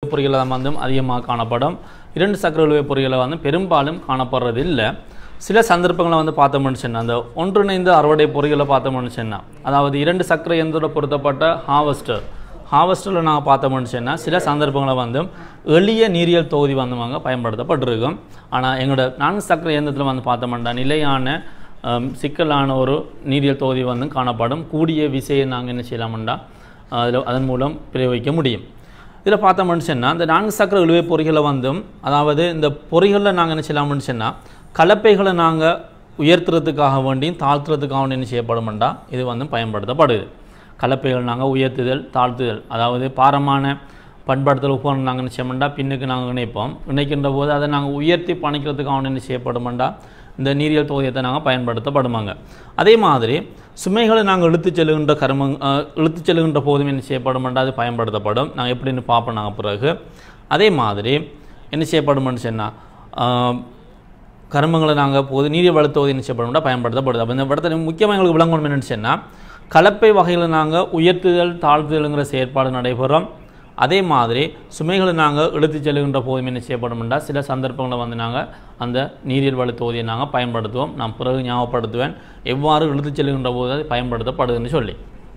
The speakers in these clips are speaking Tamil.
பொறிகளை வந்து அதிகமாக காணப்படும் இரண்டு சக்கர இழுவை பொறிகளை வந்து பெரும்பாலும் காணப்படுறது இல்லை சில சந்தர்ப்பங்களை வந்து பார்த்தோம்னு சொன்னால் அந்த ஒன்றிணைந்த அறுவடை பொறிகளை பார்த்தோம்னு சொன்னால் அதாவது இரண்டு சக்கர இயந்திரம் பொருத்தப்பட்ட ஹார்வெஸ்டர் ஹார்வெஸ்டரில் நாங்கள் பார்த்தோம்னு சொன்னால் சில சந்தர்ப்பங்களை வந்து எளிய நீரியல் தொகுதி வந்து வாங்க பயன்படுத்தப்பட்டிருக்கும் ஆனால் எங்களோட நான்கு சக்கர இயந்திரத்தில் வந்து பார்த்தோம்னா நிலையான ஹம், சிக்கலான ஒரு நீரியல் தொகுதி வந்து காணப்படும் கூடிய விசையை நாங்கள் என்ன செய்யலாம்டா அதில் அதன் மூலம் பிரயோகிக்க முடியும் இதில் பார்த்தோம்னு சொன்னால் இந்த நான்கு சக்கர இழுவை பொறிகளை வந்தும் அதாவது இந்த பொறிகளில் நாங்கள் என்ன செய்யலாம்னு சொன்னால் கலப்பைகளை நாங்கள் உயர்த்துறதுக்காக வேண்டியும் தாழ்த்துறதுக்காக வேண்டி என்ன செய்யப்படுமெண்டா இது வந்து பயன்படுத்தப்படுது கலப்பைகள் நாங்கள் உயர்த்துதல் தாழ்த்துதல் அதாவது பாரமான பண்படுத்தல் உபகரணம் நாங்கள் என்ன செய்யமெண்டா பின்னுக்கு நாங்கள் இணைப்போம் இணைக்கின்ற போது அதை நாங்கள் உயர்த்தி பணிக்கிறதுக்காக வேண்டி என்ன செய்யப்படுமெண்டா இந்த நீரியல் தொகுதியத்தை நாங்கள் பயன்படுத்தப்படுமாங்க அதே மாதிரி சுமைகளை நாங்கள் இழுத்துச் செல்லுகின்ற கருமங் அஹ், இழுத்துச் செல்லுகின்ற போதும் என்ன செய்யப்படுமெண்டா அது பயன்படுத்தப்படும் நாங்கள் எப்படின்னு பார்ப்போம் நாங்கள் பிறகு அதே மாதிரி என்ன செய்யப்படுமென்னு சொன்னால் கருமங்களை நாங்கள் போது நீரிய வளத்தோதி என்ன செய்யப்படும்னா பயன்படுத்தப்படுது அப்போ இந்த இடத்துல முக்கியமாக எங்களுக்கு விளங்கணும் என்னன்னு சொன்னால் கலப்பை வகையில் நாங்கள் உயர்த்துதல் தாழ்த்துதல்ங்கிற செயற்பாடு நடைபெறும் அதே மாதிரி சுமைகளை நாங்கள் இழுத்துச் செல்லுகின்ற போதும் என்ன செய்யப்படும்னா சில சந்தர்ப்பங்களை வந்து நாங்கள் அந்த நீரியல் வள தொகுதியை நாங்கள் பயன்படுத்துவோம் நான் பிறகு ஞாபகப்படுத்துவேன் எவ்வாறு இழுத்துச் செல்லுகின்ற போது அது பயன்படுத்தப்படுதுன்னு சொல்லி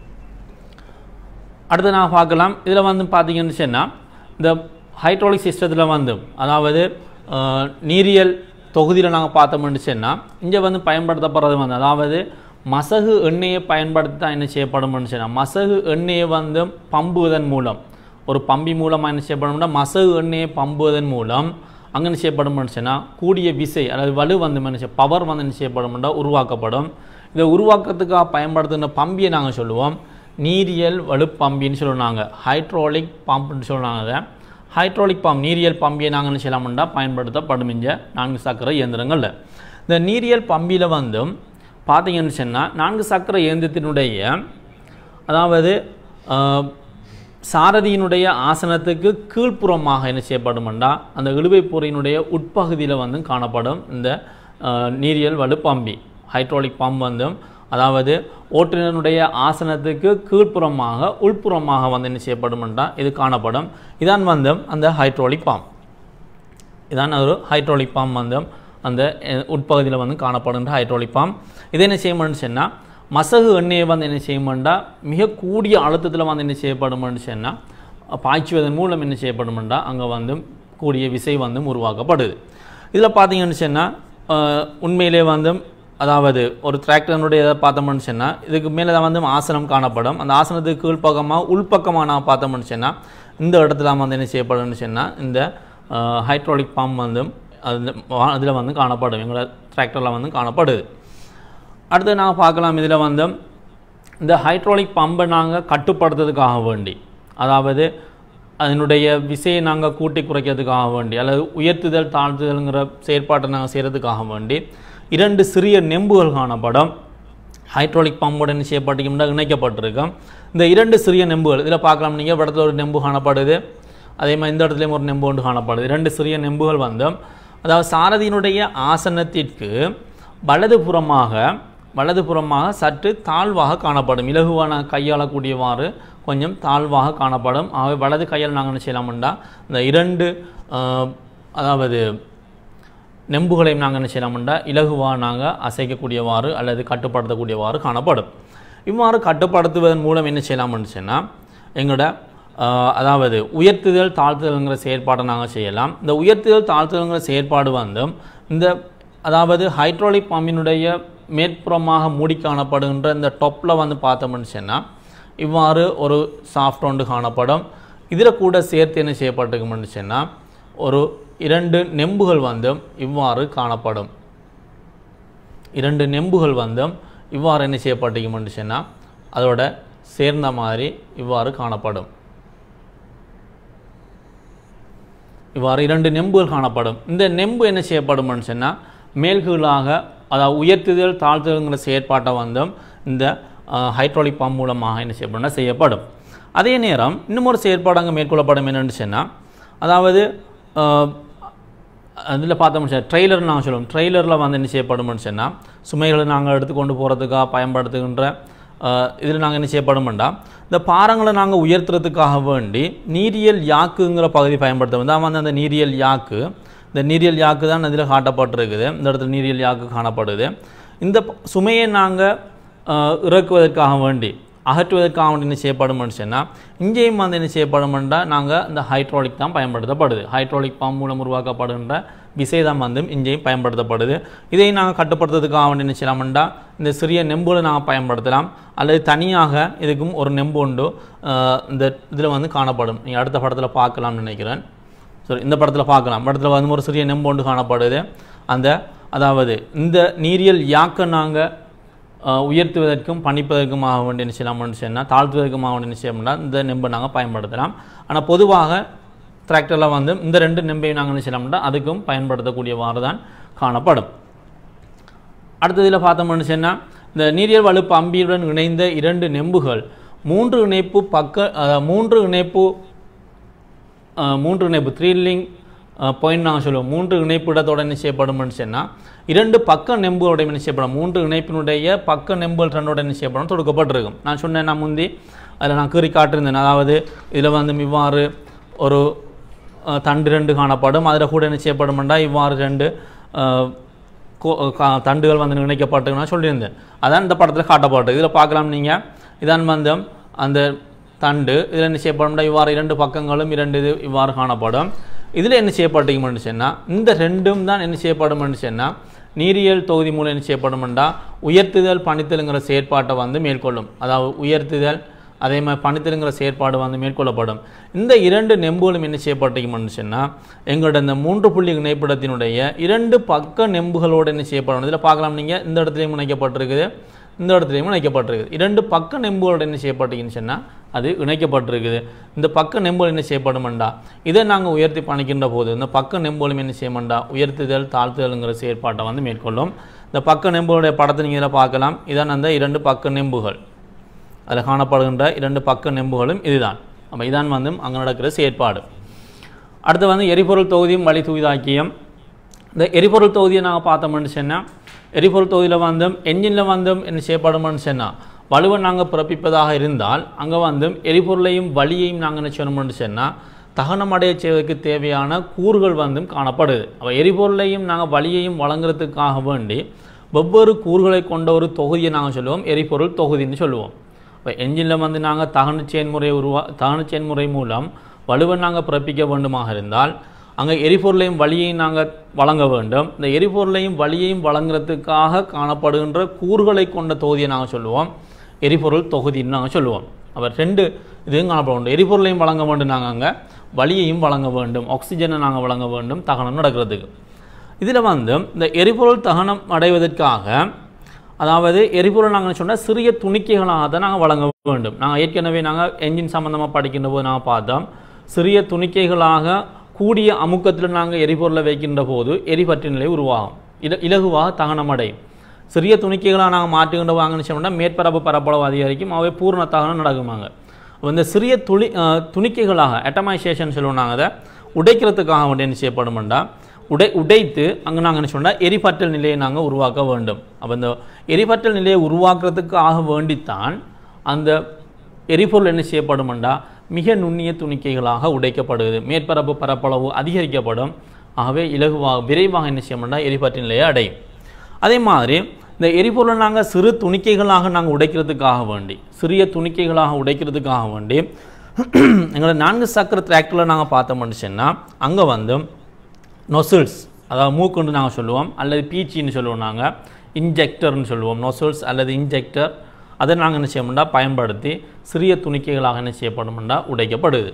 அடுத்து நான் பார்க்கலாம் இதில் வந்து பார்த்தீங்கன்னு சொன்னால் இந்த ஹைட்ராலிக் சிஸ்டத்தில் வந்து அதாவது அஹ், நீரியல் தொகுதியில் நாங்கள் பார்த்தோம்னு சொன்னால் இங்கே வந்து பயன்படுத்தப்படுறது வந்து அதாவது மசகு எண்ணெயை பயன்படுத்தி தான் என்ன செய்யப்படும்னு சொன்னால் மசகு எண்ணெயை வந்து பம்புவதன் மூலம் ஒரு பம்பி மூலமாக என்ன செய்யப்படும்னா மசகு எண்ணெயை பம்புவதன் மூலம் அங்கே என்ன செய்யப்படும்னு சொன்னால் கூடிய விசை அதாவது வலு வந்து என்ன செய்ய பவர் வந்து என்ன செய்யப்படும்னா உருவாக்கப்படும் இதை உருவாக்கத்துக்காக பயன்படுத்துகிற பம்பியை நாங்கள் சொல்லுவோம் நீரியல் வலுப்பம்பின்னு சொல்லுவாங்க ஹைட்ராலிக் பம்ப்னு சொல்லுவாங்க அதை ஹைட்ராலிக் பம்ப் நீரியல் பம்பியை நாங்கள் என்ன செய்யலாம்னா பயன்படுத்தப்படும் இங்க நான்கு சக்கர இயந்திரங்களில் இந்த நீரியல் பம்பியில் வந்து பார்த்தீங்கன்னு சொன்னால் நான்கு சக்கர இயந்திரத்தினுடைய அதாவது ஆஹ், சாரதியினுடைய ஆசனத்துக்கு கீழ்ப்புறமாக என்ன செய்யப்படுமெண்டா அந்த இழுவை பொறியினுடைய உட்பகுதியில் வந்து காணப்படும் இந்த ஆஹ், நீரியல் வலுப்பம்பி ஹைட்ராலிக் பம்ப் வந்து அதாவது ஓட்டுநருடைய ஆசனத்துக்கு கீழ்ப்புறமாக உள்புறமாக வந்து என்ன செய்யப்படுமெண்டா இது காணப்படும் இதான் வந்து அந்த ஹைட்ராலிக் பம்ப் இதான் ஒரு ஹைட்ராலிக் பம்ப் வந்து அந்த அஹ், உட்பகுதியில் வந்து காணப்படுகின்ற ஹைட்ராலிக் பம்ப் இது என்ன செய்யணும்னு சொன்னால் மசகு எண்ணெயை வந்து என்ன செய்யணும்டா மிக கூடிய அழுத்தத்தில் வந்து என்ன செய்யப்படும்னு சொன்னால் பாய்ச்சுவதன் மூலம் என்ன செய்யப்படும்டா அங்கே வந்து கூடிய விசை வந்து உருவாக்கப்படுது இதில் பார்த்தீங்கன்னு சொன்னால் உண்மையிலே வந்து அதாவது ஒரு டிராக்டர்னுடைய இதை பார்த்தோம்னு சொன்னால் இதுக்கு மேலே தான் வந்து ஆசனம் காணப்படும் அந்த ஆசனத்துக்கு கீழ்ப்பக்கமாக உள்பக்கமாக நான் பார்த்தோம்னு சொன்னால் இந்த இடத்துல வந்து என்ன செய்யப்படும்னு சொன்னால் இந்த ஹைட்ராலிக் பம்ப் வந்து அது அதில் வந்து காணப்படும் எங்களோட டிராக்டரில் வந்து காணப்படுது அடுத்து நாங்கள் பார்க்கலாம் இதில் வந்து இந்த ஹைட்ராலிக் பம்பை நாங்கள் கட்டுப்படுத்துறதுக்காக வேண்டி அதாவது அதனுடைய விசையை நாங்கள் கூட்டி குறைக்கிறதுக்காக வேண்டி அல்லது உயர்த்துதல் தாழ்த்துதல்ங்கிற செயற்பாட்டை நாங்கள் செய்கிறதுக்காக வேண்டி இரண்டு சிறிய நெம்புகள் காணப்படும் ஹைட்ராலிக் பம்போட என்ன செய்யப்பட்டிருக்கும்னா இணைக்கப்பட்டிருக்கும் இந்த இரண்டு சிறிய நெம்புகள் இதில் பார்க்கலாம் நீங்கள் இடத்துல ஒரு நெம்பு காணப்படுது அதே மாதிரி இந்த இடத்துலையும் ஒரு நெம்பு ஒன்று காணப்படுது இரண்டு சிறிய நெம்புகள் வந்து அதாவது சாரதியினுடைய ஆசனத்திற்கு வலதுபுறமாக வலதுபுறமாக சற்று தாழ்வாக காணப்படும் இலகுவான கையாளக்கூடியவாறு கொஞ்சம் தாழ்வாக காணப்படும் ஆகவே வலது கையால் நாங்கள் என்ன செய்யலாம்டா இந்த இரண்டு ஆஹ், அதாவது நெம்புகளையும் நாங்கள் என்ன செய்யலாம்டா இலகுவாக நாங்கள் அசைக்கக்கூடியவாறு அல்லது கட்டுப்படுத்தக்கூடியவாறு காணப்படும் இவ்வாறு கட்டுப்படுத்துவதன் மூலம் என்ன செய்யலாம்னு சொன்னால் எங்களோட ஆஹ், அதாவது உயர்த்துதல் தாழ்த்துதல்ங்கிற செயற்பாட்டை நாங்கள் செய்யலாம் இந்த உயர்த்துதல் தாழ்த்துதல்ங்கிற செயற்பாடு வந்து இந்த அதாவது ஹைட்ராலிக் பம்பினுடைய மேற்புறமாக மூடி காணப்படுகின்ற இந்த டொப்பில் வந்து பார்த்தோம்னு சொன்னால் இவ்வாறு ஒரு சாஃப்ட் ஒன்று காணப்படும் இதில் கூட சேர்த்து என்ன செய்யப்பட்டிருக்கும்னு சொன்னால் ஒரு இரண்டு நெம்புகள் வந்து இவ்வாறு காணப்படும் இரண்டு நெம்புகள் வந்து இவ்வாறு என்ன செய்யப்பட்டிருக்கும்னு சொன்னால் அதோட சேர்ந்த மாதிரி இவ்வாறு காணப்படும் இவ்வாறு இரண்டு நெம்புகள் காணப்படும் இந்த நெம்பு என்ன செய்யப்படும்னு சொன்னால் மேல்கீழாக அதாவது உயர்த்துதல் தாழ்த்துதல்ங்கிற செயற்பாட்டை வந்து இந்த ஹைட்ராலிக் பம்ப் மூலமாக என்ன செய்யப்படும்னா செய்யப்படும் அதே நேரம் இன்னும் ஒரு செயற்பாடு அங்கே மேற்கொள்ளப்படும் என்னென்னு சொன்னால் அதாவது அதில் பார்த்தோம்னு சொன்னால் ட்ரெய்லர் நாங்கள் சொல்லுவோம் ட்ரெய்லரில் வந்து என்ன செய்யப்படும்னு சொன்னால் சுமைகளை நாங்கள் எடுத்து கொண்டு போகிறதுக்காக பயன்படுத்துகின்ற இதில் நாங்கள் என்ன செய்யப்படுமெண்டா இந்த பாறங்களை நாங்கள் உயர்த்துறதுக்காக வேண்டி நீரியல் யாக்குங்கிற பகுதி பயன்படுத்த தான் வந்து அந்த நீரியல் யாக்கு இந்த நீரியல் யாக்கு தான் இதில் காட்டப்பட்டிருக்குது இந்த இடத்துல நீரியல் யாக்கு காணப்படுது இந்த ப- சுமையை நாங்கள் இறக்குவதற்காக வேண்டி அகற்றுவதற்காக வேண்டி என்ன செய்யப்படும்னு சொன்னால் இங்கேயும் வந்து என்ன செய்யப்படும்ன்றா நாங்கள் இந்த ஹைட்ராலிக் தான் பயன்படுத்தப்படுது ஹைட்ராலிக் பம்ப் மூலம் உருவாக்கப்படுகின்ற விசை தான் வந்து இங்கேயும் பயன்படுத்தப்படுது இதை நாங்கள் கட்டுப்படுத்துறதுக்காக வேண்டி என்ன செய்யலாம்டா இந்த சிறிய நெம்புகளை நாங்கள் பயன்படுத்தலாம் அல்லது தனியாக இதுக்கும் ஒரு நெம்பு உண்டு அஹ் இந்த இதில் வந்து காணப்படும் நீங்கள் அடுத்த படத்தில் பார்க்கலாம்னு நினைக்கிறேன் சரி இந்த படத்தில் பார்க்கலாம் படத்தில் வந்து ஒரு சிறிய நெம்பு ஒன்று காணப்படுது அந்த அதாவது இந்த நீரியல் யாக்கை நாங்கள் உயர்த்துவதற்கும் பணிப்பதற்குமாக வேண்டிய என்ன செய்யலாம்னு சொன்னால் தாழ்த்துவதற்குமாக வேண்டிய என்ன செய்யணும்னா இந்த நெம்பை நாங்கள் பயன்படுத்தலாம் ஆனால் பொதுவாக டிராக்டரில் வந்து இந்த ரெண்டு நெம்பையும் நாங்கள் என்ன செய்யலாம்னா அதுக்கும் பயன்படுத்தக்கூடியவாறு தான் காணப்படும் அடுத்ததில் பார்த்தோம்னு சொன்னால் இந்த நீரியல் வலுப்பு அம்பியுடன் இணைந்த இரண்டு நெம்புகள் மூன்று இணைப்பு பக்க அஹ், மூன்று இணைப்பு அஹ், மூன்று இணைப்பு த்ரீ லிங்க் பாயிண்ட் நாங்கள் சொல்லுவோம் மூன்று இணைப்பு இடத்தோட என்ன செய்யப்படும்னு சொன்னால் இரண்டு பக்க நெம்புகளோட என்ன செய்யப்படும் மூன்று இணைப்பினுடைய பக்க நெம்புகள் ரெண்டோட என்ன செய்யப்படும் தொடுக்கப்பட்டிருக்கும் நான் சொன்னேன் நான் முந்தி அதில் நான் கீறி காட்டியிருந்தேன் அதாவது இதில் வந்து இவ்வாறு ஒரு அஹ், தண்டு ரெண்டு காணப்படும் அதில் கூட என்ன செய்யப்படும்டா இவ்வாறு ரெண்டு அஹ், கோ- கா- தண்டுகள் வந்து இணைக்கப்பட்டு நான் சொல்லியிருந்தேன் அதான் இந்த படத்தில் காட்டப்பட்டு இதில் பார்க்கலாம் நீங்கள் இதான் வந்து அந்த தண்டு இதில் என்ன செய்யப்படும்னா இவ்வாறு இரண்டு பக்கங்களும் இரண்டு இது இவ்வாறு காணப்படும் இதில் என்ன செய்யப்பட்டீங்கன்னு சொன்னால் இந்த ரெண்டும் தான் என்ன செய்யப்படும்னு சொன்னால் நீரியல் தொகுதி மூலம் என்ன செய்யப்படும்டா உயர்த்துதல் பணித்தலுங்கிற செயற்பாட்டை வந்து மேற்கொள்ளும் அதாவது உயர்த்துதல் அதே மாதிரி பணித்தலுங்கிற செயற்பாடு வந்து மேற்கொள்ளப்படும் இந்த இரண்டு நெம்புகளும் என்ன செய்யப்பட்டீங்கன்னு சொன்னால் எங்களோட இந்த மூன்று புள்ளி இணைப்பிடத்தினுடைய இரண்டு பக்க நெம்புகளோடு என்ன செய்யப்படும் இதில் பார்க்கலாம் நீங்கள் இந்த இடத்துலையும் இணைக்கப்பட்டிருக்குது இந்த இடத்துலையும் இணைக்கப்பட்டிருக்குது இரண்டு பக்க நெம்புகளோடு என்ன செய்யப்பட்டீங்கன்னு சொன்னால் அது இணைக்கப்பட்டிருக்குது இந்த பக்க நெம்புகள் என்ன செய்யப்படுமெண்டா இதை நாங்கள் உயர்த்தி பணிக்கின்ற போது இந்த பக்க நெம்புகளும் என்ன செய்யமாண்டா உயர்த்துதல் தாழ்த்துதல்ங்கிற செயற்பாட்டை வந்து மேற்கொள்ளும் இந்த பக்க நெம்புகளுடைய படத்தை நீங்கள் இதில் பார்க்கலாம் இதான் அந்த இரண்டு பக்க நெம்புகள் அதில் காணப்படுகின்ற இரண்டு பக்க நெம்புகளும் இதுதான் அப்போ இதான் வந்து அங்கே நடக்கிற செயற்பாடு அடுத்து வந்து எரிபொருள் தொகுதியும் வழி தூய்தாக்கியம் இந்த எரிபொருள் தொகுதியை நாங்கள் பார்த்தோம்னு சொன்னால் எரிபொருள் தொகுதியில் வந்து என்ஜினில் வந்து என்ன செய்யப்படும்னு சொன்னால் வலுவை நாங்கள் பிறப்பிப்பதாக இருந்தால் அங்கே வந்து எரிபொருளையும் வலியையும் நாங்கள் என்ன செய்யணும்னு சொன்னால் தகனம் அடைய செய்வதற்கு தேவையான கூறுகள் வந்து காணப்படுது அப்போ எரிபொருளையும் நாங்கள் வலியையும் வழங்குறதுக்காக வேண்டி வெவ்வேறு கூறுகளை கொண்ட ஒரு தொகுதியை நாங்கள் சொல்லுவோம் எரிபொருள் தொகுதின்னு சொல்லுவோம் இப்போ என்ஜினில் வந்து நாங்கள் தகன செயன்முறை உருவா தகன செயன்முறை மூலம் வலுவை நாங்கள் பிறப்பிக்க வேண்டுமாக இருந்தால் அங்கே எரிபொருளையும் வழியையும் நாங்கள் வழங்க வேண்டும் இந்த எரிபொருளையும் வழியையும் வழங்குறதுக்காக காணப்படுகின்ற கூறுகளை கொண்ட தொகுதியை நாங்கள் சொல்லுவோம் எரிபொருள் தொகுதின்னு நாங்கள் சொல்லுவோம் அப்போ ரெண்டு இதுவும் காணப்பட வேண்டும் எரிபொருளையும் வழங்க வேண்டும் நாங்கள் அங்கே வழியையும் வழங்க வேண்டும் ஆக்சிஜனை நாங்கள் வழங்க வேண்டும் தகனம் நடக்கிறதுக்கு இதில் வந்து இந்த எரிபொருள் தகனம் அடைவதற்காக அதாவது எரிபொருள் நாங்கள் சொன்னால் சிறிய துணிக்கைகளாக தான் நாங்கள் வழங்க வேண்டும் நாங்கள் ஏற்கனவே நாங்கள் என்ஜின் சம்மந்தமாக படிக்கின்ற போது நாங்கள் பார்த்தோம் சிறிய துணிக்கைகளாக கூடிய அமுக்கத்தில் நாங்கள் எரிபொருளை வைக்கின்ற போது எரிபற்று நிலை உருவாகும் இல இலகுவாக தகனம் அடையும் சிறிய துணிக்கைகளாக நாங்கள் மாற்றுகின்ற வாங்கன்னு சொன்னால் மேற்பரப்பு பரப்பளவு அதிகரிக்கும் அவை பூர்ண தகனம் நடக்குமாங்க அப்ப இந்த சிறிய துளி அஹ், துணிக்கைகளாக அட்டமைசேஷன் சொல்லுவோம் நாங்கள் அதை உடைக்கிறதுக்காக வேண்டிய என்ன செய்யப்படுமெண்டா உடை உடைத்து அங்கே நாங்கள் என்ன சொன்னால் எரிபற்றல் நிலையை நாங்கள் உருவாக்க வேண்டும் அப்போ இந்த எரிபற்றல் நிலையை உருவாக்குறதுக்காக வேண்டித்தான் அந்த எரிபொருள் என்ன செய்யப்படுமெண்டா மிக நுண்ணிய துணிக்கைகளாக உடைக்கப்படுகிறது மேற்பரப்பு பரப்பளவு அதிகரிக்கப்படும் ஆகவே இலகுவாக விரைவாக என்ன செய்யணும்னா எரிபற்ற நிலையை அடையும் அதே மாதிரி இந்த எரிபொருளை நாங்கள் சிறு துணிக்கைகளாக நாங்கள் உடைக்கிறதுக்காக வேண்டி சிறிய துணிக்கைகளாக உடைக்கிறதுக்காக வேண்டி எங்களோட நான்கு சக்கர டிராக்டரில் நாங்கள் பார்த்தோம்னு சொன்னால் அங்கே வந்து நொசில்ஸ் அதாவது மூக்குன்னு நாங்கள் சொல்லுவோம் அல்லது பீச்சின்னு சொல்லுவோம் நாங்கள் இன்ஜெக்டர்னு சொல்லுவோம் நொசில்ஸ் அல்லது இன்ஜெக்டர் அதை நாங்கள் என்ன செய்யணும்னா பயன்படுத்தி சிறிய துணிக்கைகளாக என்ன செய்யப்படும்னா உடைக்கப்படுது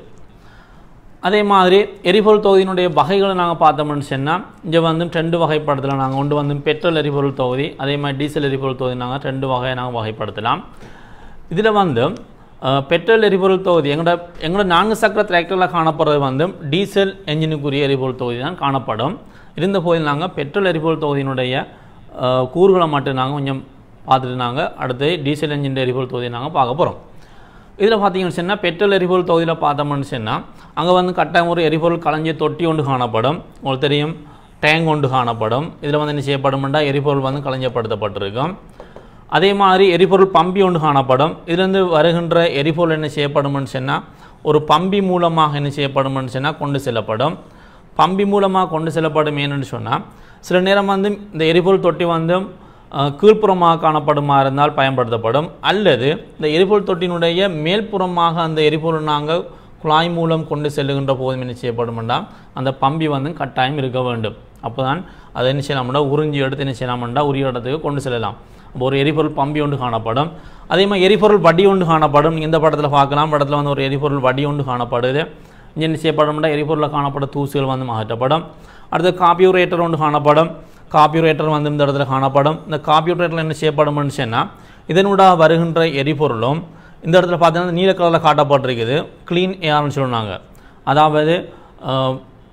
அதே மாதிரி எரிபொருள் தொகுதியினுடைய வகைகளை நாங்கள் பார்த்தோம்னு சொன்னால் இங்கே வந்து ரெண்டு வகைப்படுத்தலாம் நாங்கள் ஒன்று வந்து பெட்ரோல் எரிபொருள் தொகுதி அதே மாதிரி டீசல் எரிபொருள் தொகுதி நாங்கள் ரெண்டு வகையை நாங்கள் வகைப்படுத்தலாம் இதில் வந்து அஹ், பெட்ரோல் எரிபொருள் தொகுதி எங்களோட எங்களோட நான்கு சக்கர டிராக்டரில் காணப்படுறது வந்து டீசல் என்ஜினுக்குரிய எரிபொருள் தொகுதி தான் காணப்படும் இருந்த போதில் நாங்கள் பெட்ரோல் எரிபொருள் தொகுதியினுடைய அஹ், கூறுகளை மட்டும் நாங்கள் கொஞ்சம் பார்த்துட்டு நாங்கள் அடுத்து டீசல் என்ஜின் எரிபொருள் தொகுதியை நாங்கள் பார்க்க போகிறோம் இதில் பார்த்தீங்கன்னு சொன்னால் பெட்ரோல் எரிபொருள் தொகுதியில் பார்த்தோம்னு சொன்னால் அங்கே வந்து கட்டாயம் ஒரு எரிபொருள் களஞ்சிய தொட்டி ஒன்று காணப்படும் உங்களுக்கு தெரியும் டேங்க் ஒன்று காணப்படும் இதில் வந்து என்ன செய்யப்படும்னா எரிபொருள் வந்து களஞ்சப்படுத்தப்பட்டிருக்கும் அதே மாதிரி எரிபொருள் பம்பி ஒன்று காணப்படும் இதிலிருந்து வருகின்ற எரிபொருள் என்ன செய்யப்படும்னு சொன்னால் ஒரு பம்பி மூலமாக என்ன செய்யப்படும்னு சொன்னால் கொண்டு செல்லப்படும் பம்பி மூலமாக கொண்டு செல்லப்படும் ஏன்னு சொன்னால் சில நேரம் வந்து இந்த எரிபொருள் தொட்டி வந்து அஹ், கீழ்ப்புறமாக காணப்படுமா இருந்தால் பயன்படுத்தப்படும் அல்லது இந்த எரிபொருள் தொட்டியினுடைய மேல்புறமாக அந்த எரிபொருள் நாங்கள் குழாய் மூலம் கொண்டு செல்லுகின்ற போதும் என்ன செய்யப்படும்னா அந்த பம்பி வந்து கட்டாயம் இருக்க வேண்டும் அப்போ தான் அதை என்ன செய்யலாம்னா உறிஞ்சி எடுத்து என்ன செய்யலாம்னா உரிய இடத்துக்கு கொண்டு செல்லலாம் அப்போ ஒரு எரிபொருள் பம்பி ஒன்று காணப்படும் அதே மாதிரி எரிபொருள் வடி ஒன்று காணப்படும் நீங்க இந்த படத்தில் பார்க்கலாம் படத்தில் வந்து ஒரு எரிபொருள் வடி ஒன்று காணப்படுது இங்கே என்ன செய்யப்படும்னா எரிபொருளில் காணப்படும் தூசுகள் வந்து மாற்றப்படும் அடுத்து காப்பியூரேட்டர் ஒன்று காணப்படும் காப்பியூரேட்டர் வந்து இந்த இடத்துல காணப்படும் இந்த காப்பியூரேட்டரில் என்ன செய்யப்படும்னு சொன்னால் இதனூடாக வருகின்ற எரிபொருளும் இந்த இடத்துல பார்த்தீங்கன்னா நீல கலரில் காட்டப்பட்டிருக்குது க்ளீன் ஏர்னு சொல்லுவாங்க அதாவது அஹ்,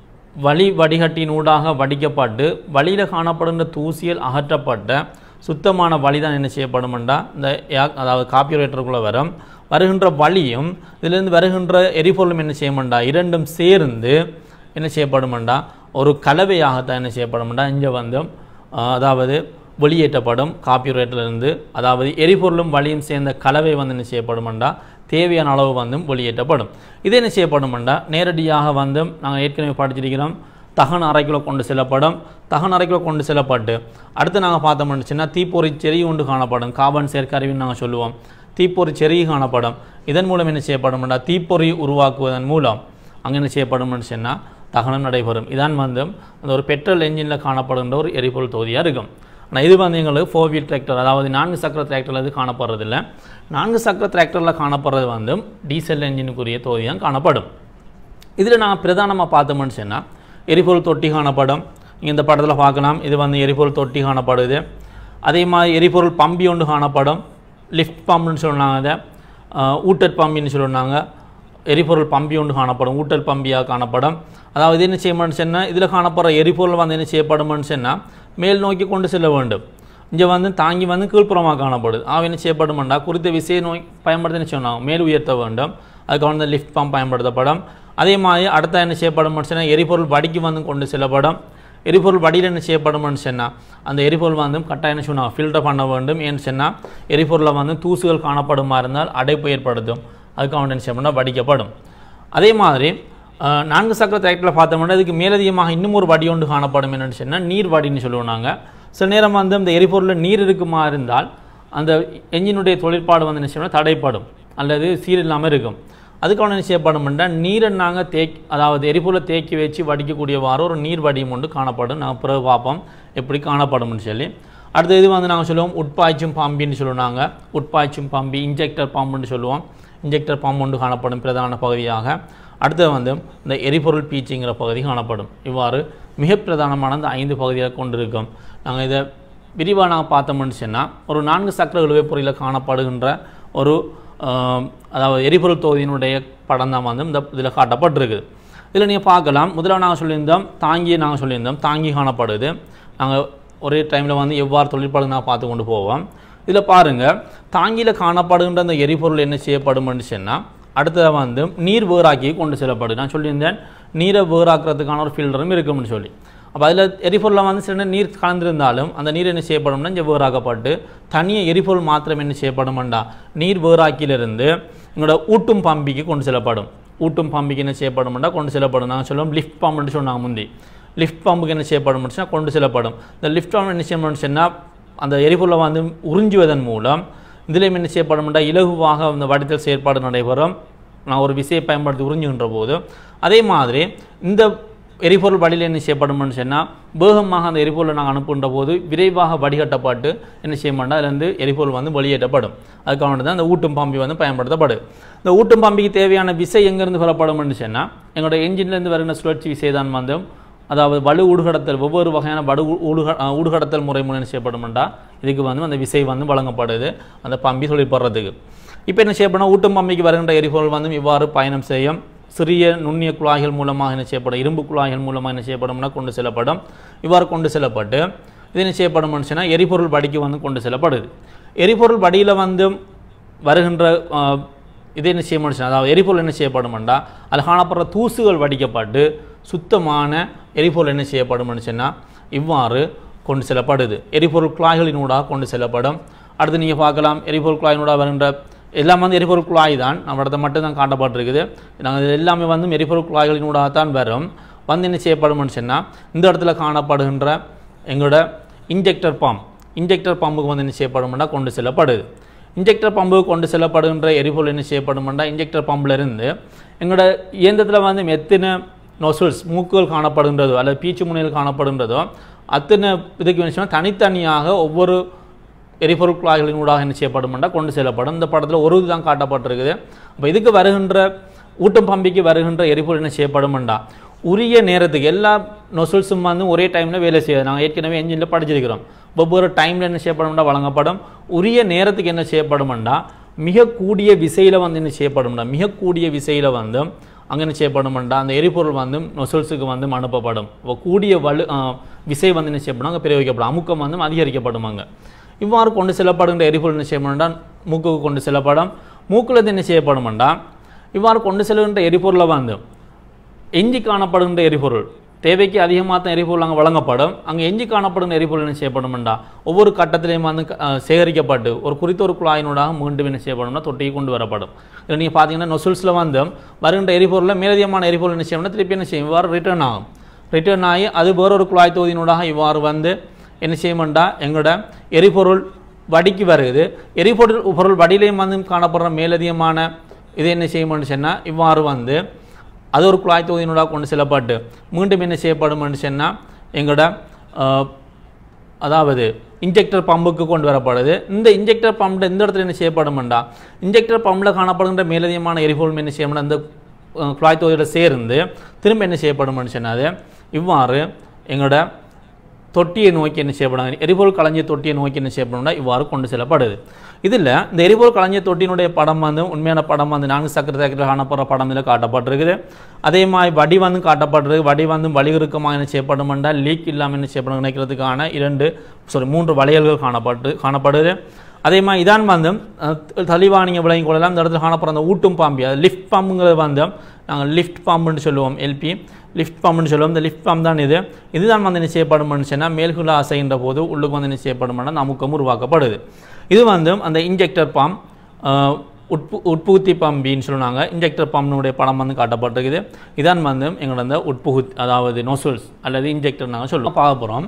வழி வடிகட்டினூடாக வடிக்கப்பட்டு வழியில் காணப்படுகின்ற தூசியல் அகற்றப்பட்ட சுத்தமான வழி தான் என்ன செய்யப்படுமெண்டா இந்த ஏ- அதாவது காப்பிரைட்டருக்குள்ளே வரும் வருகின்ற வழியும் இதிலிருந்து வருகின்ற எரிபொருளும் என்ன செய்யமாண்டா இரண்டும் சேர்ந்து என்ன செய்யப்படுமெண்டா ஒரு கலவையாகத்தான் என்ன செய்யப்படுமெண்டா இங்கே வந்து அஹ், அதாவது வெளியேற்றப்படும் காப்பிரைட்டிலிருந்து அதாவது எரிபொருளும் வழியும் சேர்ந்த கலவை வந்து என்ன செய்யப்படுமெண்டா தேவையான அளவு வந்து வெளியேற்றப்படும் இது என்ன செய்யப்படுமெண்டா நேரடியாக வந்து நாங்கள் ஏற்கனவே படிச்சிருக்கிறோம் தகன அறைக்குள்ள கொண்டு செல்லப்படும் தகன அறைக்குள்ள கொண்டு செல்லப்பட்டு அடுத்து நாங்கள் பார்த்தோம்னு சொன்னால் தீப்பொறி செறி ஒன்று காணப்படும் கார்பன் சேர்க்கருவின்னு நாங்கள் சொல்லுவோம் தீப்பொறி செறி காணப்படும் இதன் மூலம் என்ன செய்யப்படும்னா தீப்பொறி உருவாக்குவதன் மூலம் அங்கே என்ன செய்யப்படும்னு சொன்னால் தகனம் நடைபெறும் இதான் வந்து அந்த ஒரு பெட்ரோல் என்ஜினில் காணப்படுகின்ற ஒரு எரிபொருள் தொகுதியாக இருக்கும் ஆனால் இது வந்து எங்களுக்கு ஃபோர் வீல் டிராக்டர் அதாவது நான்கு சக்கர டிராக்டரில் இது காணப்படுறதில்ல நான்கு சக்கர டிராக்டரில் காணப்படுறது வந்து டீசல் என்ஜினுக்குரிய தொகுதியாக காணப்படும் இதில் நான் பிரதானமாக பார்த்தோம்னு சொன்னால் எரிபொருள் தொட்டி காணப்படும் நீங்கள் இந்த படத்தில் பார்க்கலாம் இது வந்து எரிபொருள் தொட்டி காணப்படுது அதே மாதிரி எரிபொருள் பம்பி ஒன்று காணப்படும் லிஃப்ட் பம்புன்னு சொன்னாங்க அதை ஊட்டர் பம்பின்னு சொல்லுவாங்க எரிபொருள் பம்பி ஒன்று காணப்படும் ஊட்டல் பம்பியாக காணப்படும் அதாவது இது என்ன செய்யணும்னு சொன்னால் இதில் காணப்படுற எரிபொருள் வந்து என்ன செய்யப்படும்னு சொன்னால் மேல் நோக்கி கொண்டு செல்ல வேண்டும் இங்கே வந்து தாங்கி வந்து கீழ்ப்புறமாக காணப்படுது ஆக என்ன செய்யப்படுமெண்டா குறித்த விசையை நோய் பயன்படுத்தி சொன்னாங்க மேல் உயர்த்த வேண்டும் அதுக்கு வந்து லிஃப்ட் பம்ப் பயன்படுத்தப்படும் அதே மாதிரி அடுத்த என்ன செய்யப்படும்னு சொன்னால் எரிபொருள் வடிக்கு வந்து கொண்டு செல்லப்படும் எரிபொருள் வடியில் என்ன செய்யப்படும்னு சொன்னால் அந்த எரிபொருள் வந்து கட்டாயம் என்ன சொன்னால் ஃபில்டர் பண்ண வேண்டும் ஏன்னு சொன்னால் எரிபொருளில் வந்து தூசுகள் காணப்படுமா இருந்தால் அடைப்பு ஏற்படுத்தும் அதுக்கு அவன் என்ன செய்யணும்னா வடிக்கப்படும் அதே மாதிரி அஹ், நான்கு சக்கர டிராக்டரில் பார்த்தோம்னா இதுக்கு மேலதிகமாக இன்னும் ஒரு வடி ஒன்று காணப்படும் என்னன்னு சொன்னால் நீர் வடின்னு சொல்லுவோம் நாங்கள் சில நேரம் வந்து அந்த எரிபொருளில் நீர் இருக்குமா இருந்தால் அந்த என்ஜினுடைய தொழிற்பாடு வந்து என்ன செய்யணும் தடைப்படும் அல்லது சீர் இல்லாமல் இருக்கும் அதுக்கான என்ன செய்யப்படும்னா நீரை நாங்கள் தேக் அதாவது எரிபொருளை தேக்கி வச்சு வடிக்கக்கூடியவாறு ஒரு நீர் வடியும் ஒன்று காணப்படும் நாங்கள் பிறகு பார்ப்போம் எப்படி காணப்படும்னு சொல்லி அடுத்த இது வந்து நாங்கள் சொல்லுவோம் உட்பாய்ச்சும் பம்பின்னு சொல்லுவாங்க உட்பாய்ச்சும் பம்பி இன்ஜெக்டர் பம்புன்னு சொல்லுவோம் இன்ஜெக்டர் பம்ப் ஒன்று காணப்படும் பிரதான பகுதியாக அடுத்தது வந்து இந்த எரிபொருள் பீச்சுங்கிற பகுதி காணப்படும் இவ்வாறு மிக பிரதானமான இந்த ஐந்து பகுதிகளை கொண்டிருக்கும் நாங்கள் இதை விரிவாக நாங்கள் பார்த்தோம்னு சொன்னால் ஒரு நான்கு சக்கர இழுவை பொறியில் காணப்படுகின்ற ஒரு ஆம், அதாவது எரிபொருள் தொகுதியினுடைய படம் தான் வந்து இந்த இதில் காட்டப்பட்டிருக்குது இதில் நீங்கள் பார்க்கலாம் முதல்ல நாங்கள் சொல்லியிருந்தோம் தாங்கியை நாங்கள் சொல்லியிருந்தோம் தாங்கி காணப்படுது நாங்கள் ஒரே டைமில் வந்து எவ்வாறு தொழிற்பாடு நான் பார்த்து கொண்டு போவோம் இதில் பாருங்கள் தாங்கியில் காணப்படுகின்ற அந்த எரிபொருள் என்ன செய்யப்படும்னு சொன்னால் அடுத்தது வந்து நீர் வேறாக்கி கொண்டு செல்லப்படுது நான் சொல்லியிருந்தேன் நீரை வேறாக்குறதுக்கான ஒரு ஃபில்டரும் இருக்கும்னு சொல்லி அப்போ அதில் எரிபொருளில் வந்து சில நீர் கலந்திருந்தாலும் அந்த நீர் என்ன செய்யப்படும்னா இங்கே வேறாக்கப்பட்டு தனியாக எரிபொருள் மாத்திரம் என்ன செய்யப்படும்டா நீர் வேறாக்கியிலிருந்து எங்களோட ஊட்டும் பம்பிக்கு கொண்டு செல்லப்படும் ஊட்டும் பம்பிக்கு என்ன செய்யப்படும்டா கொண்டு செல்லப்படும் நாங்கள் சொல்லுவோம் லிஃப்ட் பம்புன்னு சொன்னாங்க முந்தி லிஃப்ட் பம்புக்கு என்ன செய்யப்படும்னா கொண்டு செல்லப்படும் இந்த லிஃப்ட் பம்பு என்ன செய்யணும்னு சொன்னால் அந்த எரிபொருளை வந்து உறிஞ்சுவதன் மூலம் இதிலையும் என்ன செய்யப்படும்டா இலகுவாக அந்த வடித்தல் செயற்பாடு நடைபெறும் நான் ஒரு விசையை பயன்படுத்தி உறிஞ்சுகின்ற போது அதே மாதிரி இந்த எரிபொருள் வழியில் என்ன செய்யப்படும்னு சொன்னால் வேகமாக அந்த எரிபொருளை நாங்கள் அனுப்புகின்ற போது விரைவாக வடிகட்டப்பட்டு என்ன செய்ய மாட்டோம் அதுலேருந்து எரிபொருள் வந்து வெளியேற்றப்படும் அதுக்காக தான் அந்த ஊட்டும் பம்பி வந்து பயன்படுத்தப்படுது இந்த ஊட்டும் பம்பிக்கு தேவையான விசை எங்கேருந்து பெறப்படும்னு சொன்னால் எங்களோட என்ஜின்லேருந்து வருகிற சுழற்சி விசை தான் வந்து அதாவது வலு ஊடுகடத்தல் ஒவ்வொரு வகையான வடு ஊடுக அஹ் ஊடுகடத்தல் முறை மூலம் என்ன செய்யப்படும்டா இதுக்கு வந்து அந்த விசை வந்து வழங்கப்படுது அந்த பம்பி தொழிற்படுறதுக்கு இப்போ என்ன செய்யப்படும் ஊட்டும் பம்பிக்கு வருகின்ற எரிபொருள் வந்து இவ்வாறு பயணம் செய்யும் சிறிய நுண்ணிய குழாய்கள் மூலமாக என்ன செய்யப்படும் இரும்பு குழாய்கள் மூலமாக என்ன செய்யப்படும்னா கொண்டு செல்லப்படும் இவ்வாறு கொண்டு செல்லப்பட்டு இது என்ன செய்யப்படும்னு சொன்னால் எரிபொருள் வடிக்கு வந்து கொண்டு செல்லப்படுது எரிபொருள் வடியில் வந்து வருகின்ற அஹ், இது என்ன செய்ய முடியும் அதாவது எரிபொருள் என்ன செய்யப்படும்டா அதில் காணப்படுற தூசுகள் வடிக்கப்பட்டு சுத்தமான எரிபொருள் என்ன செய்யப்படும்னு சொன்னால் இவ்வாறு கொண்டு செல்லப்படுது எரிபொருள் குழாய்களினூடாக கொண்டு செல்லப்படும் அடுத்து நீங்கள் பார்க்கலாம் எரிபொருள் குழாயினோட வருகின்ற எல்லாம் வந்து எரிபொருள் குழாய் தான் நம்ம இடத்த மட்டும் தான் காட்டப்பட்டிருக்குது நாங்கள் இது எல்லாமே வந்து எரிபொருள் குழாய்களினூடாக தான் வரும் வந்து என்ன செய்யப்படும்னு சொன்னால் இந்த இடத்துல காணப்படுகின்ற எங்களோட இன்ஜெக்டர் பம்ப் இன்ஜெக்டர் பம்புக்கு வந்து என்ன செய்யப்படும்னா கொண்டு செல்லப்படுது இன்ஜெக்டர் பம்புக்கு கொண்டு செல்லப்படுகின்ற எரிபொருள் என்ன செய்யப்படும்னா இன்ஜெக்டர் பம்பில் இருந்து எங்களோட இயந்திரத்தில் வந்து எத்தனை நொசல்ஸ் மூக்குகள் காணப்படுகின்றதோ அல்லது பீச்சு முனையில் காணப்படுகின்றதோ அத்தனை இதுக்கு என்ன செய்யணும் தனித்தனியாக ஒவ்வொரு எரிபொருள் குழாய்களின் ஊடாக என்ன செய்யப்படும்னா கொண்டு செல்லப்படும் இந்த படத்தில் ஒரு இதுதான் காட்டப்பட்டிருக்குது அப்போ இதுக்கு வருகின்ற ஊட்டம் பம்பிக்கு வருகின்ற எரிபொருள் என்ன செய்யப்படும்டா உரிய நேரத்துக்கு எல்லா நொசல்ஸும் வந்து ஒரே டைமில் வேலை செய்யாது நாங்கள் ஏற்கனவே என்ஜினில் படிச்சிருக்கிறோம் ஒவ்வொரு டைமில் என்ன செய்யப்படும்டா வழங்கப்படும் உரிய நேரத்துக்கு என்ன செய்யப்படும்டா மிக கூடிய விசையில் வந்து என்ன செய்யப்படும்டா மிக கூடிய விசையில் வந்து அங்கே என்ன செய்யப்படும்டா அந்த எரிபொருள் வந்து நொசல்ஸுக்கு வந்து அனுப்பப்படும் இப்போ கூடிய வலு ஆ, விசை வந்து என்ன செய்யப்படும் அங்கே பிரயோகிக்கப்படும் அமுக்கம் வந்து அதிகரிக்கப்படும் அங்கே இவ்வாறு கொண்டு செல்லப்படுகின்ற எரிபொருள் என்ன செய்யப்படும்டா மூக்குக்கு கொண்டு செல்லப்படும் மூக்குல இருந்து என்ன செய்யப்படும்டா இவ்வாறு கொண்டு செல்கின்ற எரிபொருளை வந்து எஞ்சி காணப்படுகின்ற எரிபொருள் தேவைக்கு அதிகமாக தான் எரிபொருள் அங்கே வழங்கப்படும் அங்கே எஞ்சி காணப்படுகின்ற எரிபொருள் என்ன செய்யப்படும்டா ஒவ்வொரு கட்டத்திலையும் வந்து க- அஹ் சேகரிக்கப்பட்டு ஒரு குறித்த ஒரு குழாயினூடாக மீண்டும் என்ன செய்யப்படும்னா தொட்டிக்கு கொண்டு வரப்படும் இதில் நீங்கள் பார்த்தீங்கன்னா நொசல்ஸில் வந்து வருகின்ற எரிபொருளில் மேலதிகமான எரிபொருள் என்ன செய்யணும்னா திருப்பி என்ன செய்யும் இவ்வாறு ரிட்டர்ன் ஆகும் ரிட்டர்ன் ஆகி அது வேறொரு குழாய் தொகுதியினூடாக இவ்வாறு வந்து என்ன செய்யணும்டா எங்களோட எரிபொருள் வடிக்கு வருது எரிபொருள் பொருள் வடியிலையும் வந்து காணப்படுற மேலதிகமான இது என்ன செய்யும்னு சொன்னால் இவ்வாறு வந்து அது ஒரு குழாய் தொகுதியினூடாக கொண்டு செல்லப்பட்டு மீண்டும் என்ன செய்யப்படும்னு சொன்னால் எங்களோட அஹ், அதாவது இன்ஜெக்டர் பம்புக்கு கொண்டு வரப்படுது இந்த இன்ஜெக்டர் பம்பில் இந்த இடத்துல என்ன செய்யப்படும்டா இன்ஜெக்டர் பம்பில் காணப்படுகின்ற மேலதிகமான எரிபொருள் என்ன செய்யணும்னா அந்த அஹ், குழாய் தொகுதியோட சேர்ந்து திரும்ப என்ன செய்யப்படும்னு சொன்னாது இவ்வாறு எங்களோட தொட்டியை நோக்கி என்ன செய்யப்படும் எரிபொருள் களஞ்சிய தொட்டியை நோக்கி என்ன செய்யப்படும்னா இவ்வாறு கொண்டு செல்லப்படுது இதில் இந்த எரிபொருள் களஞ்சிய தொட்டியினுடைய படம் வந்து உண்மையான படம் வந்து நான்கு சக்கர சக்கர காணப்படுற படம் இதில் காட்டப்பட்டிருக்குது அதே மாதிரி வடி வந்து காட்டப்பட்டிருக்கு வடி வந்து வலிகுறுக்கமாக என்ன செய்யப்படும்டா லீக் இல்லாமல் என்ன செய்யப்படும் நினைக்கிறதுக்கான இரண்டு சாரி மூன்று வளையல்கள் காணப்பட்டு காணப்படுது அதே மாதிரி இதான் வந்து அஹ், தெளிவாக நீங்கள் விளங்கிக் கொள்ளலாம் இந்த இடத்துல காணப்படுற அந்த ஊட்டும் பாம்பி அது லிஃப்ட் பம்புங்கிறது வந்து நாங்கள் லிஃப்ட் பம்புன்னு சொல்லுவோம் எல்பி லிஃப்ட் பம்புன்னு சொல்லுவோம் இந்த லிஃப்ட் பம்ப் தான் இது இதுதான் வந்து என்ன செய்யப்படும் சொன்னால் மேல்குள்ள அசைகின்ற போது உள்ளுக்கு வந்து என்ன செய்யப்படும்னா அமுக்கம் உருவாக்கப்படுது இது வந்து அந்த இன்ஜெக்டர் பம்ப் உட்பு உட்புகுத்தி பம்பின்னு சொல்லுவாங்க இன்ஜெக்டர் பம்பினுடைய படம் வந்து காட்டப்பட்டிருக்குது இதான் வந்து எங்களோட அந்த உட்புகுத் அதாவது நோசல்ஸ் அல்லது இன்ஜெக்டர் நாங்கள் சொல்லுவோம் பார்க்க போகிறோம்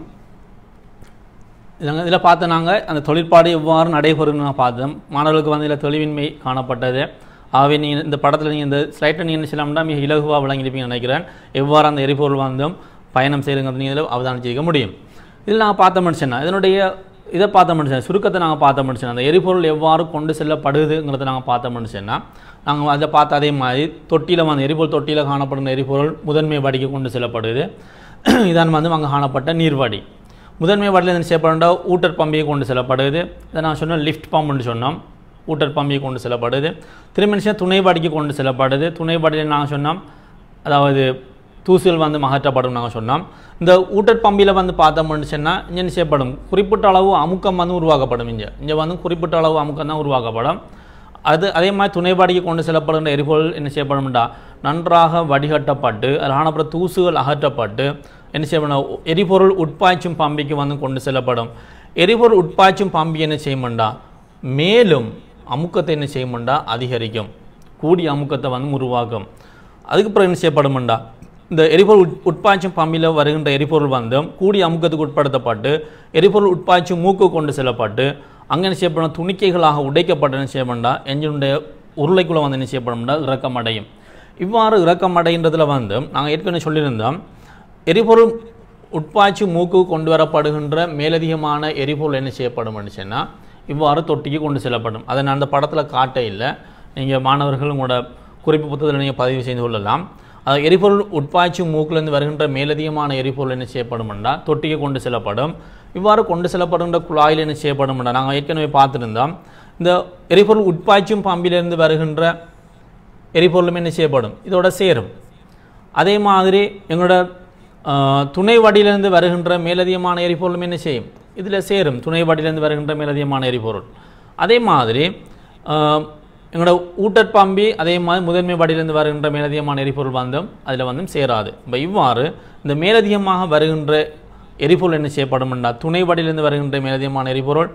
இதில் பார்த்த நாங்கள் அந்த தொழிற்பாடு எவ்வாறு நடைபெறும்னு நான் பார்த்தோம் மாணவர்களுக்கு வந்து இதில் தெளிவின்மை காணப்பட்டது ஆகவே நீங்கள் இந்த படத்தில் நீங்கள் இந்த ஸ்லைட்டை நீங்கள் என்ன செய்யலாம்னா மிக இலகுவாக விளங்கியிருப்பீங்கன்னு நினைக்கிறேன் எவ்வாறு அந்த எரிபொருள் வந்து பயணம் செய்யுங்கிறது நீங்கள் இதில் அவதானிச்சிருக்க முடியும் இதில் நாங்கள் பார்த்த மனுஷனா இதனுடைய இதை பார்த்த மனுஷன் சுருக்கத்தை நாங்கள் பார்த்த மனுஷன் அந்த எரிபொருள் எவ்வாறு கொண்டு செல்லப்படுதுங்கிறத நாங்கள் பார்த்த மனுஷன்னா நாங்கள் அதை பார்த்த அதே மாதிரி தொட்டியில் வந்து எரிபொருள் தொட்டியில் காணப்படுகிற எரிபொருள் முதன்மை வடிக்கு கொண்டு செல்லப்படுது இதான் வந்து அங்கே காணப்பட்ட நீர்வடி முதன்மை வடியில் என்ன செய்யப்படுற ஊட்டர் பம்பியை கொண்டு செல்லப்படுது இதை நான் சொன்ன லிஃப்ட் பம்ப்னு சொன்னோம் ஊட்டர் பம்பியை கொண்டு செல்லப்படுது திரும்ப என்ன செய்ய துணை வடிக்கு கொண்டு செல்லப்படுது துணை வடியில் நாங்கள் சொன்னோம் அதாவது தூசுகள் வந்து அகற்றப்படும் நாங்கள் சொன்னோம் இந்த ஊட்டர் பம்பியில் வந்து பார்த்தோம்னு சொன்னால் இங்கே என்ன செய்யப்படும் குறிப்பிட்ட அளவு அமுக்கம் வந்து உருவாக்கப்படும் இங்கே இங்கே வந்து குறிப்பிட்ட அளவு அமுக்கம் தான் உருவாக்கப்படும் அது அதே மாதிரி துணைபாடிக்கு கொண்டு செல்லப்படுகின்ற எரிபொருள் என்ன செய்யப்படும்டா நன்றாக வடிகட்டப்பட்டு அதில் காணப்படுற தூசுகள் அகற்றப்பட்டு என்ன செய்யப்படும் எரிபொருள் உட்பாய்ச்சும் பம்பிக்கு வந்து கொண்டு செல்லப்படும் எரிபொருள் உட்பாய்ச்சும் பம்பி என்ன செய்யும்டா மேலும் அமுக்கத்தை என்ன செய்யும்டா அதிகரிக்கும் கூடிய அமுக்கத்தை வந்து உருவாக்கும் அதுக்கு பிறகு என்ன செய்யப்படும்டா இந்த எரிபொருள் உட் உட்பாய்ச்சும் பம்பியில் வருகின்ற எரிபொருள் வந்து கூடிய அமுக்கத்துக்கு உட்படுத்தப்பட்டு எரிபொருள் உட்பாய்ச்சும் மூக்கு கொண்டு செல்லப்பட்டு அங்கே என்ன செய்யப்படும் துணிக்கைகளாக உடைக்கப்பட்டு என்ன செய்யப்படா என்ஜினுடைய உருளைக்குள்ளே வந்து என்ன செய்யப்படும்டா இறக்கம் அடையும் இவ்வாறு இறக்கம் அடைகின்றதுல வந்து நாங்கள் ஏற்கனவே சொல்லியிருந்தோம் எரிபொருள் உட்பாய்ச்சி மூக்கு கொண்டு வரப்படுகின்ற மேலதிகமான எரிபொருள் என்ன செய்யப்படும் சொன்னால் இவ்வாறு தொட்டிக்கு கொண்டு செல்லப்படும் அதை நான் அந்த படத்தில் காட்ட இல்லை நீங்கள் மாணவர்கள் உங்களோட குறிப்பு புத்தகத்தில் நீங்கள் பதிவு செய்து கொள்ளலாம் அது எரிபொருள் உட்பாய்ச்சி மூக்கிலிருந்து வருகின்ற மேலதிகமான எரிபொருள் என்ன செய்யப்படும்னா தொட்டிக்கு கொண்டு செல்லப்படும் இவ்வாறு கொண்டு செல்லப்படுகின்ற குழாயில் என்ன செய்யப்படும்னா நாங்கள் ஏற்கனவே பார்த்துருந்தோம் இந்த எரிபொருள் உட்பாய்ச்சும் பம்பிலிருந்து வருகின்ற எரிபொருளும் என்ன செய்யப்படும் இதோட சேரும் அதே மாதிரி எங்களோட ஆஹ், துணை வடியிலிருந்து வருகின்ற மேலதிகமான எரிபொருளும் என்ன செய்யும் இதில் சேரும் துணை வடியிலிருந்து வருகின்ற மேலதிகமான எரிபொருள் அதே மாதிரி ஆஹ், எங்களோட ஊட்டற் பம்பி அதே மாதிரி முதன்மை வடியிலிருந்து வருகின்ற மேலதிகமான எரிபொருள் வந்தும் அதில் வந்தும் சேராது இப்போ இவ்வாறு இந்த மேலதிகமாக வருகின்ற எரிபொருள் என்ன செய்யப்படும்னா துணை வடியிலிருந்து வருகின்ற மேலதிகமான எரிபொருள்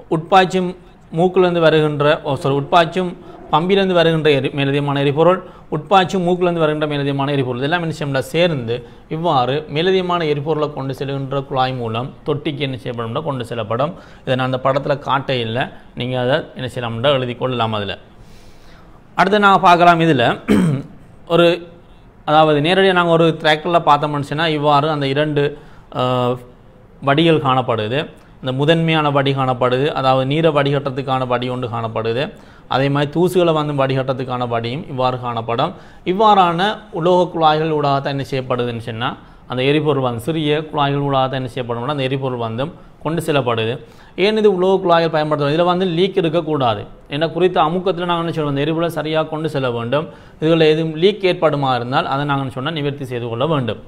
உட்பாய்ச்சும் மூக்கிலிருந்து வருகின்ற ஓ சாரி உட்பாய்ச்சும் பம்பிலிருந்து வருகின்ற எரி மேலதிகமான எரிபொருள் உட்பாய்ச்சும் மூக்கிலிருந்து வருகின்ற மேலதிகமான எரிபொருள் இதெல்லாம் என்ன செய்யணும்னா சேர்ந்து இவ்வாறு மேலதிகமான எரிபொருளை கொண்டு செல்கின்ற குழாய் மூலம் தொட்டிக்கு என்ன செய்யப்படும்னா கொண்டு செல்லப்படும் இதை நான் அந்த படத்தில் காட்ட இல்லை நீங்கள் அதை என்ன செய்யலாம்னா எழுதி கொள்ளலாம் அதில் அடுத்து நாங்கள் பார்க்கலாம் இதில் ஒரு அதாவது நேரடியாக நாங்கள் ஒரு டிராக்டரில் பார்த்தோம்னு சொன்னால் இவ்வாறு அந்த இரண்டு அஹ், வடிகள் காணப்படுது இந்த முதன்மையான வடி காணப்படுது அதாவது நீரை வடிகட்டுறதுக்கான வடி ஒன்று காணப்படுது அதே மாதிரி தூசுகளை வந்து வடிகட்டுறதுக்கான வடியும் இவ்வாறு காணப்படும் இவ்வாறான உலோக குழாய்கள் ஊடாக தான் என்ன செய்யப்படுதுன்னு சொன்னால் அந்த எரிபொருள் வந்து சிறிய குழாய்கள் ஊடாக தான் என்ன செய்யப்படும் அந்த எரிபொருள் வந்து கொண்டு செல்லப்படுது ஏன் இது உலோக குழாய்கள் பயன்படுத்துறது இதில் வந்து லீக் இருக்கக்கூடாது ஏன்னா குறித்த அமுக்கத்தில் நாங்கள் என்ன சொல்லுவோம் அந்த எரிபொருளை சரியாக கொண்டு செல்ல வேண்டும் இதில் எதுவும் லீக் ஏற்படுமா இருந்தால் அதை நாங்கள் சொன்னால் நிவர்த்தி செய்து கொள்ள வேண்டும்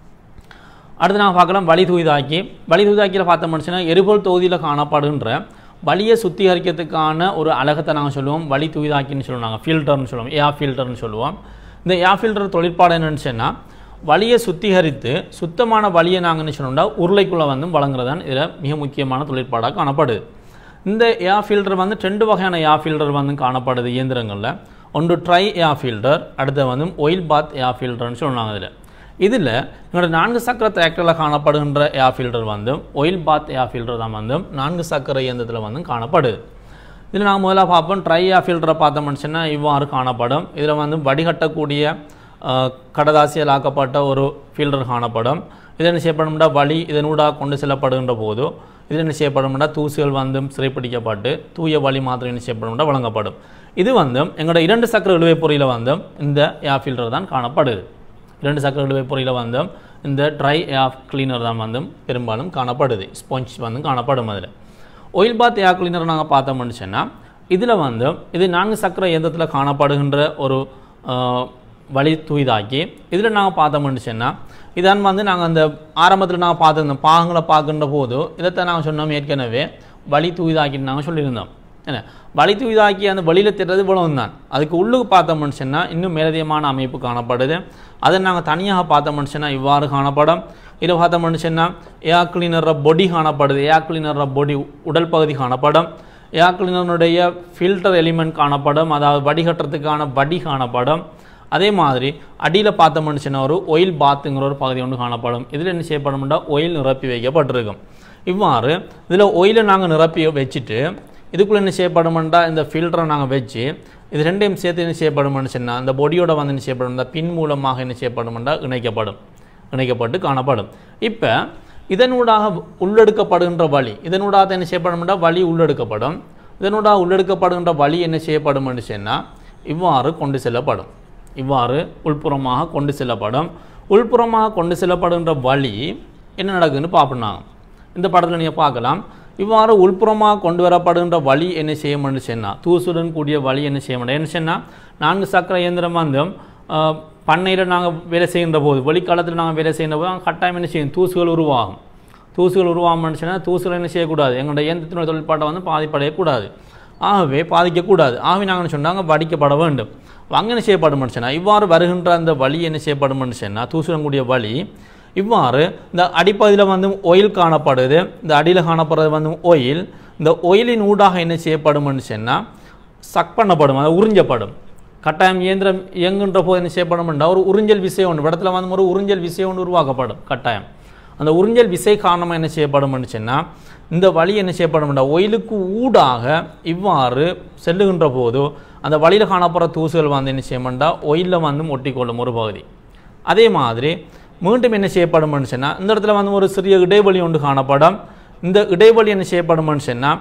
அடுத்து நாங்கள் பார்க்கலாம் வலி தூய்தாக்கி வலி தூய்தாக்கியில் பார்த்தோம்னு சொன்னால் எரிபொருள் தொகுதியில் காணப்படுகின்ற வலியை சுத்திகரிக்கிறதுக்கான ஒரு அழகத்தை நாங்கள் சொல்லுவோம் வலி தூய்தாக்கின்னு சொல்லுவோம் நாங்கள் ஃபில்டர்னு சொல்லுவோம் ஏர் ஃபில்டர்னு சொல்லுவோம் இந்த ஏர் ஃபில்டர் தொழிற்பாடு என்னன்னு சொன்னால் வலியை சுத்திகரித்து சுத்தமான வலியை நாங்கள் என்ன சொல்லணும்னா உருளைக்குள்ளே வந்து வழங்குறதான் இதில் மிக முக்கியமான தொழிற்பாடாக காணப்படுது இந்த ஏர் ஃபில்டர் வந்து ரெண்டு வகையான ஏர் ஃபில்டர் வந்து காணப்படுது இயந்திரங்களில் ஒன்று ட்ரை ஏர் ஃபில்டர் அடுத்து வந்து ஒயில் பாத் ஏர் ஃபில்டர்னு சொல்லுவாங்க இதில் இதில் எங்களோட நான்கு சக்கர டிராக்டரில் காணப்படுகின்ற ஏர் ஃபில்டர் வந்து ஒயில் பாத் ஏர் ஃபில்டர் தான் வந்து நான்கு சக்கர இயந்திரத்தில் வந்து காணப்படுது இதில் நான் முதல்ல பார்ப்போம் ட்ரை ஏர் ஃபில்டரை பார்த்தோம்னு சொன்னால் இவ்வாறு காணப்படும் இதில் வந்து வடிகட்டக்கூடிய அஹ், கடதாசியால் ஆக்கப்பட்ட ஒரு ஃபில்டர் காணப்படும் இதில் என்ன செய்யப்படும்னா வழி இதனூடாக கொண்டு செல்லப்படுகின்ற போது இதில் என்ன செய்யப்படும்னா தூசுகள் வந்து சிறைப்பிடிக்கப்பட்டு தூய வழி மாத்திரம் என்ன செய்யப்படும்னா வழங்கப்படும் இது வந்து எங்களோட இரண்டு சக்கர இழுவை பொறியில் வந்து இந்த ஏர் ஃபில்டர் தான் காணப்படுது இரண்டு சக்கர இழுவை பொறியில் வந்து இந்த ட்ரை ஏர் கிளீனர் தான் வந்து பெரும்பாலும் காணப்படுது ஸ்பாஞ்ச் வந்து காணப்படும் அதில் ஒயில் பாத் ஏர் கிளீனர் நாங்கள் பார்த்தோம்னு சொன்னால் இதில் வந்து இது நான்கு சக்கர இயந்திரத்தில் காணப்படுகின்ற ஒரு ஆஹ், வழி தூய்தாக்கி இதில் நாங்கள் பார்த்தோம்னு சொன்னால் இதான் வந்து நாங்கள் அந்த ஆரம்பத்தில் நாங்கள் பார்த்துருந்தோம் பாகங்களை பார்க்கின்ற போது இதைத்தான் நாங்கள் சொன்னோம் ஏற்கனவே வழி தூய்தாக்கின்னு நாங்கள் சொல்லியிருந்தோம் என்ன வழி தூய்தாக்கி அந்த வழியில் திட்டுறது இவ்வளவு தான் அதுக்கு உள்ளுக்கு பார்த்தோம்னு சொன்னால் இன்னும் மேலதிகமான அமைப்பு காணப்படுது அதை நாங்கள் தனியாக பார்த்தோம்னு சொன்னால் இவ்வாறு காணப்படும் இதில் பார்த்தோம்னு சொன்னால் ஏர் கிளீனர பொடி காணப்படுது ஏர் கிளீனர பொடி உடல் பகுதி காணப்படும் ஏர் கிளீனருடைய ஃபில்டர் எலிமெண்ட் காணப்படும் அதாவது வடிகட்டுறதுக்கான வடி காணப்படும் அதே மாதிரி அடியில் பார்த்தோம்னு சொன்னால் ஒரு ஒயில் பாத்துங்கிற ஒரு பகுதி ஒன்று காணப்படும் இதில் என்ன செய்யப்படும்னா ஒயில் நிரப்பி வைக்கப்பட்டிருக்கும் இவ்வாறு இதில் ஒயிலை நாங்கள் நிரப்பி வச்சுட்டு இதுக்குள்ளே என்ன செய்யப்படுமெண்டா இந்த ஃபில்டரை நாங்கள் வச்சு இது ரெண்டையும் சேர்த்து என்ன செய்யப்படும்னு சொன்னால் அந்த பொடியோட வந்து என்ன செய்யப்படும் இந்த பின் மூலமாக என்ன செய்யப்படுமெண்டா இணைக்கப்படும் இணைக்கப்பட்டு காணப்படும் இப்போ இதனூடாக உள்ளெடுக்கப்படுகின்ற வழி இதனூடாக என்ன செய்யப்படும்னா வழி உள்ளெடுக்கப்படும் இதனூடாக உள்ளெடுக்கப்படுகின்ற வழி என்ன செய்யப்படும்னு சொன்னால் இவ்வாறு கொண்டு செல்லப்படும் இவ்வாறு உள்புறமாக கொண்டு செல்லப்படும் உள்புறமாக கொண்டு செல்லப்படுகின்ற வழி என்ன நடக்குதுன்னு பார்ப்போம் நாங்கள் இந்த படத்தில் நீங்கள் பார்க்கலாம் இவ்வாறு உள்புறமாக கொண்டு வரப்படுகின்ற வழி என்ன செய்யணும்னு சொன்னால் தூசுடன் கூடிய வழி என்ன செய்ய முடியும் என்ன சொன்னால் நான்கு சக்கர இயந்திரம் வந்து பண்ணையில் நாங்கள் வேலை செய்கின்ற போது வெளிக்காலத்தில் நாங்கள் வேலை செய்கின்ற போது அங்க கட்டாயம் என்ன செய்யும் தூசுகள் உருவாகும் தூசுகள் உருவாகும்னு சொன்னால் தூசுகள் என்ன செய்யக்கூடாது எங்களுடைய இயந்திரத்தினுடைய தொழிற்பாட்டை வந்து பாதிப்படையக்கூடாது ஆகவே பாதிக்கக்கூடாது ஆகவே நாங்கள் சொன்னாங்க வடிக்கப்பட வேண்டும் அங்கே என்ன செய்யப்படும் சொன்னால் இவ்வாறு வருகின்ற அந்த வழி என்ன செய்யப்படும் சொன்னால் தூசுடன் கூடிய வழி இவ்வாறு இந்த அடிப்பகுதியில் வந்து ஒயில் காணப்படுது இந்த அடியில் காணப்படுறது வந்து ஒயில் இந்த ஒயிலின் ஊடாக என்ன செய்யப்படும்னு சொன்னால் சக் பண்ணப்படும் அது உறிஞ்சப்படும் கட்டாயம் இயந்திரம் இயங்குன்ற போது என்ன செய்யப்படும்னா ஒரு உறிஞ்சல் விசை ஒன்று இடத்துல வந்து ஒரு உறிஞ்சல் விசை ஒன்று உருவாக்கப்படும் கட்டாயம் அந்த உறிஞ்சல் விசை காரணமாக என்ன செய்யப்படும்னு சொன்னால் இந்த வழி என்ன செய்யப்படும்னா ஒயிலுக்கு ஊடாக இவ்வாறு செல்லுகின்ற போது அந்த வழியில் காணப்படுற தூசுகள் வந்து என்ன செய்யணும்னா ஒயிலில் வந்து ஒட்டிக்கொள்ளும் ஒரு பகுதி அதே மாதிரி மீண்டும் என்ன செய்யப்படும்னு சொன்னால் இந்த இடத்துல வந்து ஒரு சிறிய இடைவெளி ஒன்று காணப்படும் இந்த இடைவெளி என்ன செய்யப்படும்னு சொன்னால்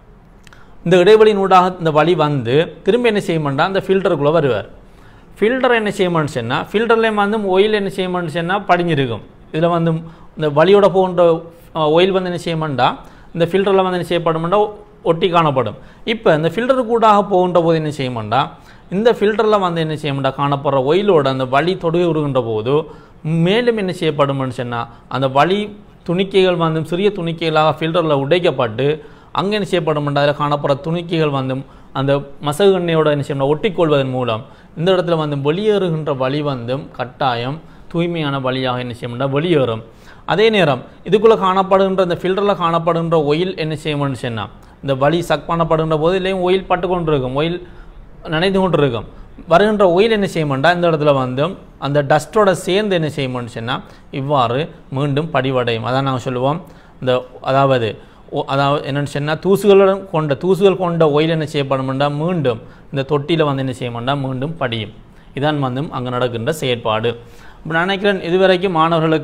இந்த இடைவெளியின் ஊடாக இந்த வழி வந்து திரும்ப என்ன செய்யணும்னா அந்த ஃபில்டருக்குள்ளே வருவார் ஃபில்டர் என்ன செய்யணும்னு சொன்னால் ஃபில்டர்லேயும் வந்து ஒயில் என்ன செய்யணும்னு சொன்னால் படிஞ்சிருக்கும் இதில் வந்து இந்த வழியோட போன்ற ஒயில் வந்து என்ன செய்யணும்டா இந்த ஃபில்டரில் வந்து என்ன செய்யப்படும்னா ஒட்டி காணப்படும் இப்போ இந்த ஃபில்டருக்கு ஊடாக போகின்ற போது என்ன செய்யணும்டா இந்த ஃபில்டரில் வந்து என்ன செய்யணும்டா காணப்படுற ஒயிலோட அந்த வழி தொடுகை உருகின்ற போது மேலும் என்ன செய்யப்படும்னு சொன்னால் அந்த வழி துணிக்கைகள் வந்து சிறிய துணிக்கைகளாக ஃபில்டரில் உடைக்கப்பட்டு அங்கே என்ன செய்யப்படும்டா அதில் காணப்படுற துணிக்கைகள் வந்து அந்த மசகு எண்ணெயோட என்ன செய்யணும் ஒட்டிக்கொள்வதன் மூலம் இந்த இடத்துல வந்து வெளியேறுகின்ற வழி வந்து கட்டாயம் தூய்மையான வழியாக என்ன செய்யணும்னா வெளியேறும் அதே நேரம் இதுக்குள்ளே காணப்படுகின்ற அந்த ஃபில்டரில் காணப்படுகின்ற ஒயில் என்ன செய்யணும்னு சொன்னால் இந்த வலி சக் பண்ணப்படுகின்ற போது இல்லையும் ஒயில் பட்டு கொண்டு இருக்கும் ஒயில் நினைத்து கொண்டு இருக்கும் வருகின்ற ஒயில் என்ன செய்யமாட்டா இந்த இடத்துல வந்து அந்த டஸ்ட்டோட சேர்ந்து என்ன செய்யணும்னு சொன்னால் இவ்வாறு மீண்டும் படிவடையும் அதான் நாங்கள் சொல்லுவோம் இந்த அதாவது ஓ- அதாவது என்னென்னு சொன்னால் தூசுகளுடன் கொண்ட தூசுகள் கொண்ட ஒயில் என்ன செய்யப்படும்னா மீண்டும் இந்த தொட்டியில் வந்து என்ன செய்யமாட்டா மீண்டும் படியும் இதான் வந்து அங்கே நடக்கின்ற செயற்பாடு இப்போ நான் நினைக்கிறேன் இதுவரைக்கும் மாணவர்களுக்கு